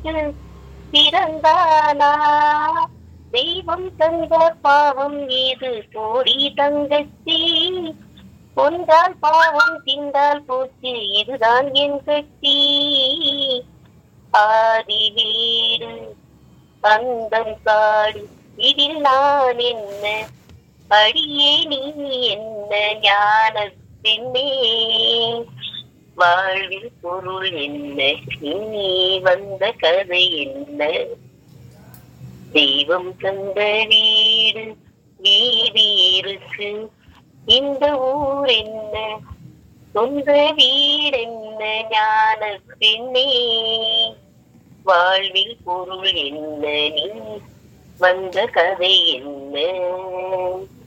வீட்டில் பிறந்தானா தெய்வம் தந்த பாவம் இது கோடி தங்கச்சி கொண்டால் பாவம் திண்டால் போச்சு இதுதான் என் கட்சி ஆதி வீடு அந்தம் காடு இதில் நான் என்ன அடியே நீ என்ன ஞான பெண்ணே வாழ்வில் பொருள் என்ன நீ வந்த கதை என்ன தெய்வம் தந்த வீடு வீதி இருக்கு இந்த ஊர் என்ன சொந்த வீடென்ன ஞான பெண்ணே வாழ்வில் பொருள் என்ன நீ வந்த கதை என்ன